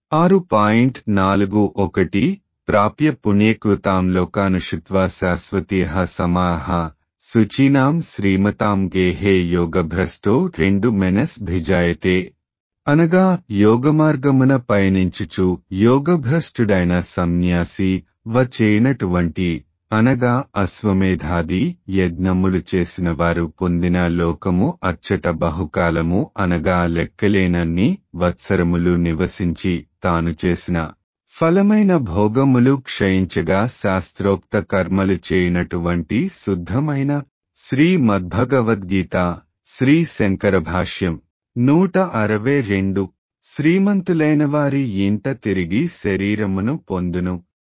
ఆరు పాయింట్ నాలుగు ఒకటి ప్రాప్య పుణ్యకృతాం లోకానుషుత్వా శాశ్వతీహ సమాహ శుచీనాం శ్రీమతాం గేహే యోగభ్రష్టో రెండు మెనస్ భిజాయతే అనగా యోగమార్గమున పయనించుచు యోగభ్రష్టుడైన సన్యాసి వచ్చేనటువంటి అనగా అశ్వమేధాది యజ్ఞములు చేసిన వారు పొందిన లోకము అచ్చట బహుకాలము అనగా లెక్కలేనన్ని వత్సరములు నివసించి తాను చేసిన ఫలమైన భోగములు క్షయించగా శాస్త్రోక్త కర్మలు చేయనటువంటి శుద్ధమైన శ్రీ మద్భగవద్గీత శ్రీ శంకర భాష్యం నూట అరవై రెండు శ్రీమంతులైన వారి ఇంట తిరిగి శరీరమును పొందును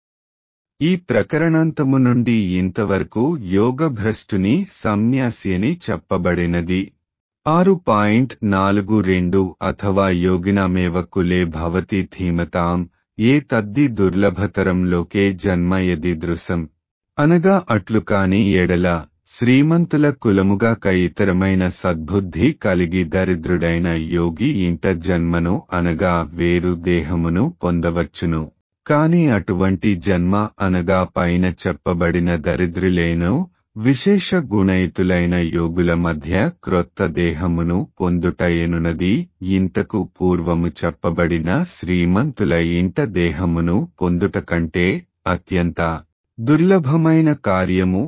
ఈ ప్రకరణాంతము నుండి ఇంతవరకు యోగభ్రష్టుని సన్యాసి అని చెప్పబడినది ఆరు పాయింట్ నాలుగు రెండు అథవా యోగినమేవ కులే భవతి ధీమతాం ఏ తద్ది దుర్లభతరం లోకే జన్మ యదిదృశం అనగా అట్లు కాని ఎడల శ్రీమంతుల కులముగా ఇతరమైన సద్బుద్ధి కలిగి దరిద్రుడైన యోగి ఇంట జన్మను అనగా వేరు దేహమును పొందవచ్చును కాని అటువంటి జన్మ అనగా పైన చెప్పబడిన దరిద్రులేను విశేష గుణయుతులైన యోగుల మధ్య క్రొత్త దేహమును పొందుటయనున్నది ఇంతకు పూర్వము చెప్పబడిన శ్రీమంతుల ఇంట దేహమును పొందుట కంటే అత్యంత దుర్లభమైన కార్యము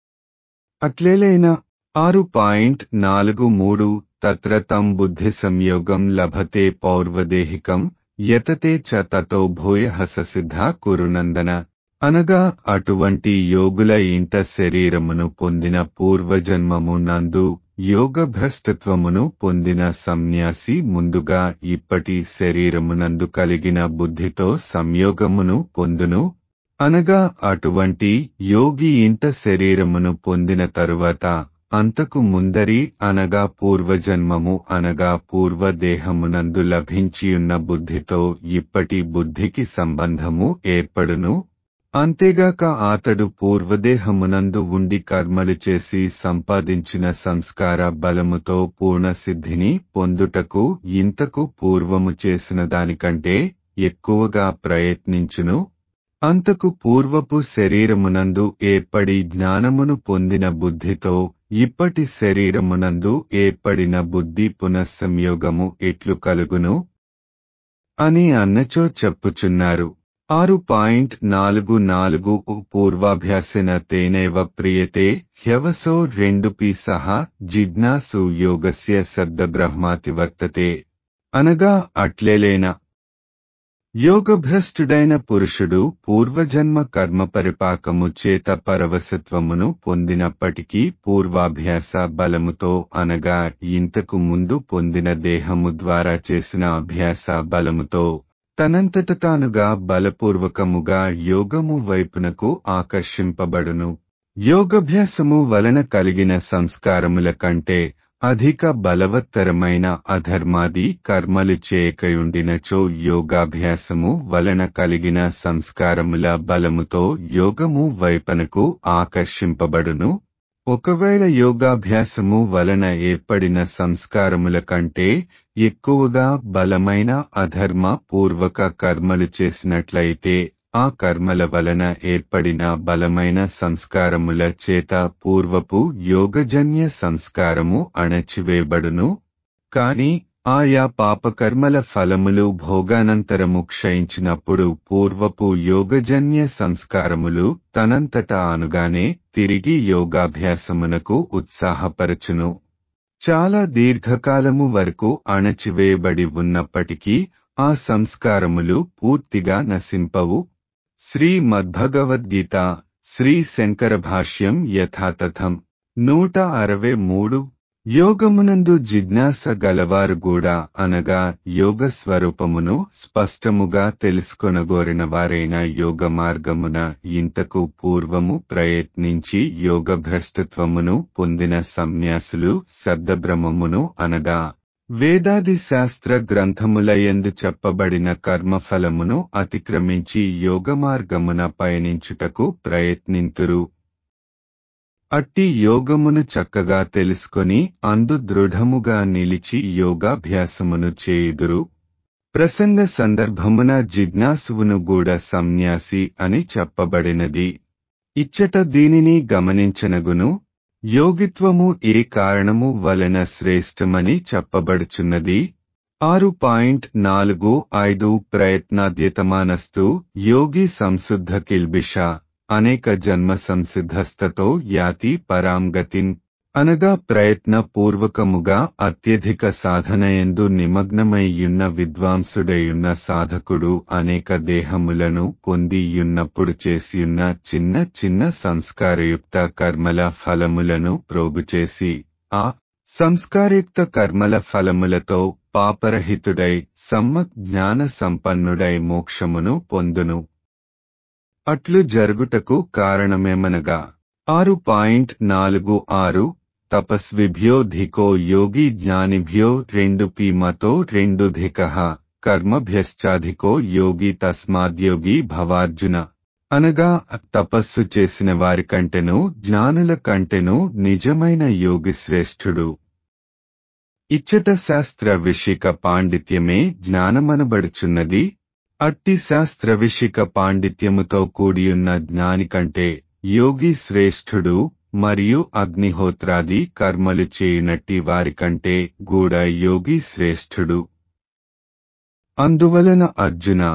అట్లేలైన ఆరు పాయింట్ నాలుగు మూడు తత్ర తం బుద్ధి సంయోగం లభతే పౌర్వదేహికం యతతే చ తతో భూయ సిద్ధ కురునందన అనగా అటువంటి యోగుల ఇంట శరీరమును పొందిన పూర్వజన్మము నందు యోగ భ్రష్టత్వమును పొందిన సన్యాసి ముందుగా ఇప్పటి శరీరమునందు కలిగిన బుద్ధితో సంయోగమును పొందును అనగా అటువంటి యోగి ఇంట శరీరమును పొందిన తరువాత అంతకు ముందరి అనగా పూర్వజన్మము అనగా పూర్వదేహమునందు లభించియున్న బుద్ధితో ఇప్పటి బుద్ధికి సంబంధము ఏర్పడును అంతేగాక అతడు పూర్వదేహమునందు ఉండి కర్మలు చేసి సంపాదించిన సంస్కార బలముతో పూర్ణ సిద్ధిని పొందుటకు ఇంతకు పూర్వము చేసిన దానికంటే ఎక్కువగా ప్రయత్నించును అంతకు పూర్వపు శరీరమునందు ఏర్పడి జ్ఞానమును పొందిన బుద్ధితో ఇప్పటి శరీరమునందు ఏర్పడిన బుద్ధి పునఃసంయోగము ఎట్లు కలుగును అని అన్నచో చెప్పుచున్నారు ఆరు పాయింట్ నాలుగు నాలుగు పూర్వాభ్యాసన తేనైవ ప్రియతే హ్యవసో రెండు పి సహా జిజ్ఞాసు యోగస్య శబ్దబ్రహ్మాతి వర్తతే అనగా అట్లేలేన యోగభ్రష్టుడైన పురుషుడు పూర్వజన్మ కర్మ పరిపాకము చేత పరవశత్వమును పొందినప్పటికీ పూర్వాభ్యాస బలముతో అనగా ఇంతకు ముందు పొందిన దేహము ద్వారా చేసిన అభ్యాస బలముతో తనంతట తానుగా బలపూర్వకముగా యోగము వైపునకు ఆకర్షింపబడును యోగభ్యాసము వలన కలిగిన సంస్కారముల కంటే అధిక బలవత్తరమైన అధర్మాది కర్మలు చేయకయుండినచో యోగాభ్యాసము వలన కలిగిన సంస్కారముల బలముతో యోగము వైపనకు ఆకర్షింపబడును ఒకవేళ యోగాభ్యాసము వలన ఏర్పడిన సంస్కారముల కంటే ఎక్కువగా బలమైన అధర్మ పూర్వక కర్మలు చేసినట్లయితే ఆ కర్మల వలన ఏర్పడిన బలమైన సంస్కారముల చేత పూర్వపు యోగజన్య సంస్కారము అణచివేయబడును కాని ఆయా పాపకర్మల ఫలములు భోగానంతరము క్షయించినప్పుడు పూర్వపు యోగజన్య సంస్కారములు తనంతటా అనుగానే తిరిగి యోగాభ్యాసమునకు ఉత్సాహపరచును చాలా దీర్ఘకాలము వరకు అణచివేయబడి ఉన్నప్పటికీ ఆ సంస్కారములు పూర్తిగా నశింపవు శ్రీ మద్భగవద్గీత శ్రీ శంకర భాష్యం యథాతథం నూట అరవై మూడు యోగమునందు జిజ్ఞాస గలవారు కూడా అనగా యోగ స్వరూపమును స్పష్టముగా తెలుసుకొనగోరిన వారైన యోగ మార్గమున ఇంతకు పూర్వము ప్రయత్నించి యోగ భ్రష్టత్వమును పొందిన సన్యాసులు శబ్దబ్రహ్మమును అనగా వేదాది శాస్త్ర గ్రంథముల ఎందు చెప్పబడిన కర్మఫలమును అతిక్రమించి యోగమార్గమున పయనించుటకు ప్రయత్నింతురు అట్టి యోగమును చక్కగా తెలుసుకొని అందు దృఢముగా నిలిచి యోగాభ్యాసమును చేయుదురు ప్రసంగ సందర్భమున జిజ్ఞాసువును గూడ సన్యాసి అని చెప్పబడినది ఇచ్చట దీనిని గమనించనగును యోగిత్వము ఏ కారణము వలన శ్రేష్టమని చెప్పబడుచున్నది ఆరు పాయింట్ నాలుగు ఐదు ప్రయత్నాద్యతమానస్తు యోగి సంశుద్ధ కిల్బిష అనేక జన్మ సంసిద్ధస్తతో యాతి పరాంగతిన్ అనగా ప్రయత్న పూర్వకముగా అత్యధిక సాధనయందు నిమగ్నమయ్యున్న విద్వాంసుడయున్న సాధకుడు అనేక దేహములను పొందియున్నప్పుడు చేసియున్న చిన్న చిన్న సంస్కారయుక్త కర్మల ఫలములను ప్రోగుచేసి ఆ సంస్కారయుక్త కర్మల ఫలములతో పాపరహితుడై సమ్మక్ జ్ఞాన సంపన్నుడై మోక్షమును పొందును అట్లు జరుగుటకు కారణమేమనగా ఆరు పాయింట్ నాలుగు ఆరు తపస్విభ్యోధికో యోగి జ్ఞానిభ్యో రెండు పీమతో రెండు ధిక కర్మభ్యశ్చాధికో యోగి తస్మాద్యోగి భవార్జున అనగా తపస్సు చేసిన వారి కంటెను జ్ఞానుల కంటెను నిజమైన యోగి శ్రేష్ఠుడు ఇచ్చట శాస్త్ర విషిక పాండిత్యమే జ్ఞానమనబడుచున్నది అట్టి శాస్త్ర విషిక పాండిత్యముతో కూడియున్న జ్ఞాని కంటే యోగి శ్రేష్ఠుడు మరియు అగ్నిహోత్రాది కర్మలు చేయునట్టి వారికంటే గూడ యోగి శ్రేష్ఠుడు అందువలన అర్జున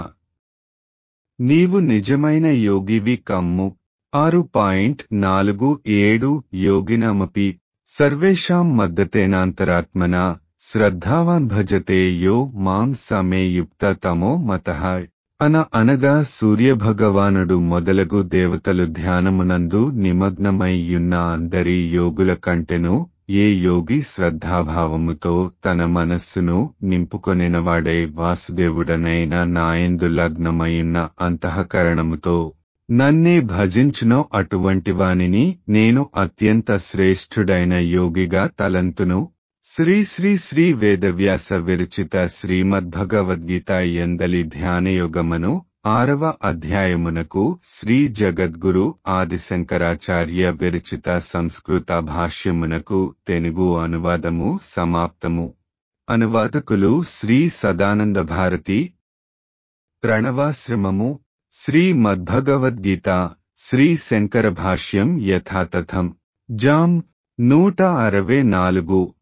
నీవు నిజమైన యోగివి కమ్ము ఆరు పాయింట్ నాలుగు ఏడు యోగినమపి సర్వేషాం మద్దతేనాంతరాత్మన శ్రద్ధావాన్ భజతే యో మాం సమే యుక్త తమో మత అన అనగా సూర్యభగవానుడు మొదలగు దేవతలు ధ్యానమునందు నిమగ్నమయ్యున్న అందరి యోగుల కంటెను ఏ యోగి శ్రద్ధాభావముతో తన మనస్సును నింపుకొనినవాడై వాసుదేవుడనైన నాయందు లగ్నమయ్యున్న అంతఃకరణముతో నన్నే భజించునో అటువంటి వానిని నేను అత్యంత శ్రేష్ఠుడైన యోగిగా తలంతును శ్రీ శ్రీ శ్రీ వేదవ్యాస విరచిత శ్రీమద్భగవద్గీత ఎందలి ధ్యానయోగమను ఆరవ అధ్యాయమునకు శ్రీ జగద్గురు ఆదిశంకరాచార్య విరచిత సంస్కృత భాష్యమునకు తెలుగు అనువాదము సమాప్తము అనువాదకులు శ్రీ సదానంద భారతి ప్రణవాశ్రమము శ్రీ మద్భగవద్గీత శ్రీ శంకర భాష్యం యథాతథం జామ్ నూట అరవై నాలుగు